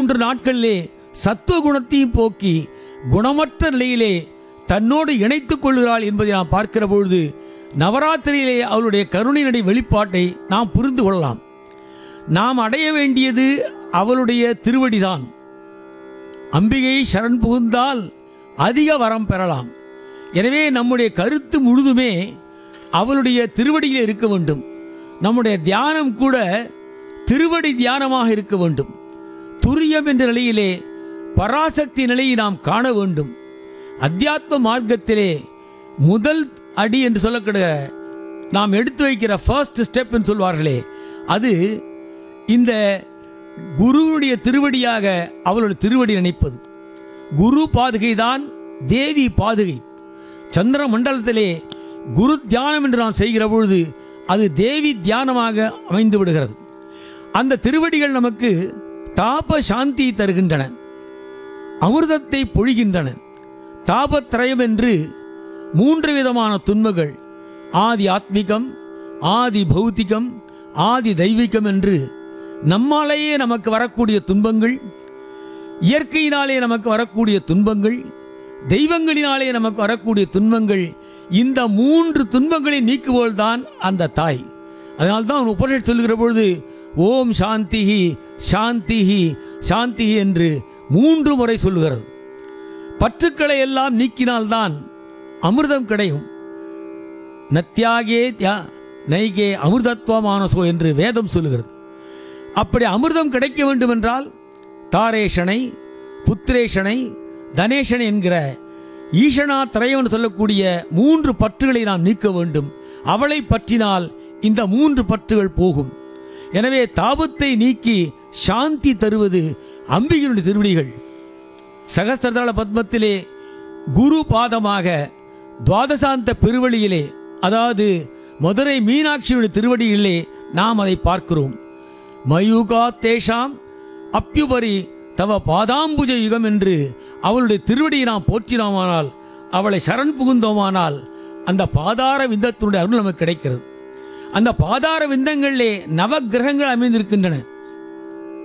மூன்று நாட்களிலே சத்துவ குணத்தையும் போக்கி குணமற்ற நிலையிலே தன்னோடு இணைத்துக் கொள்கிறாள் என்பதை நாம் பார்க்கிற பொழுது நவராத்திரியிலே அவளுடைய கருணையினுடைய வெளிப்பாட்டை நாம் புரிந்து கொள்ளலாம் நாம் அடைய வேண்டியது அவளுடைய திருவடிதான் அம்பிகை சரண் புகுந்தால் அதிக வரம் பெறலாம் எனவே நம்முடைய கருத்து முழுதுமே அவளுடைய திருவடியில் இருக்க வேண்டும் நம்முடைய தியானம் கூட திருவடி தியானமாக இருக்க வேண்டும் துரியம் என்ற நிலையிலே பராசக்தி நிலையை நாம் காண வேண்டும் அத்தியாத்ம மார்க்கத்திலே முதல் அடி என்று சொல்லக்கூடிய நாம் எடுத்து வைக்கிற ஃபர்ஸ்ட் ஸ்டெப் என்று சொல்வார்களே அது இந்த குருவுடைய திருவடியாக அவளுடைய திருவடி நினைப்பது குரு பாதுகை தான் தேவி பாதுகை சந்திர மண்டலத்திலே குரு தியானம் என்று நாம் செய்கிற பொழுது அது தேவி தியானமாக அமைந்து விடுகிறது அந்த திருவடிகள் நமக்கு தாப சாந்தி தருகின்றன அமிர்தத்தை பொழிகின்றன தாபத்திரயம் என்று மூன்று விதமான துன்பங்கள் ஆதி ஆத்மிகம் ஆதி பௌத்திகம் ஆதி தெய்வீகம் என்று நம்மாலேயே நமக்கு வரக்கூடிய துன்பங்கள் இயற்கையினாலே நமக்கு வரக்கூடிய துன்பங்கள் தெய்வங்களினாலே நமக்கு வரக்கூடிய துன்பங்கள் இந்த மூன்று துன்பங்களை நீக்குவோல் தான் அந்த தாய் அதனால்தான் உபனிஷத் சொல்லுகிற பொழுது ஓம் சாந்திஹி சாந்திஹி சாந்திஹி என்று மூன்று முறை சொல்லுகிறது பற்றுக்களை எல்லாம் நீக்கினால்தான் அமிர்தம் கிடைக்கும் நத்தியாகே தியா நைகே அமிர்தத்வமானசோ என்று வேதம் சொல்லுகிறது அப்படி அமிர்தம் கிடைக்க வேண்டுமென்றால் தாரேஷனை புத்திரேஷனை தனேஷனை என்கிற ஈஷனா திரையவன் சொல்லக்கூடிய மூன்று பற்றுகளை நாம் நீக்க வேண்டும் அவளை பற்றினால் இந்த மூன்று பற்றுகள் போகும் எனவே தாபத்தை நீக்கி சாந்தி தருவது அம்பிகையினுடைய திருவடிகள் சகஸ்திரதள பத்மத்திலே குரு பாதமாக துவாதசாந்த பெருவழியிலே அதாவது மதுரை மீனாட்சியுடைய திருவடியிலே நாம் அதை பார்க்கிறோம் மயூகா தேஷாம் அப்யுபரி தவ பாதாம்புஜ யுகம் என்று அவளுடைய திருவடியை நாம் போற்றினோமானால் அவளை சரண் புகுந்தோமானால் அந்த பாதார விந்தத்தினுடைய அருள் நமக்கு கிடைக்கிறது அந்த பாதார விந்தங்களிலே நவ கிரகங்கள் அமைந்திருக்கின்றன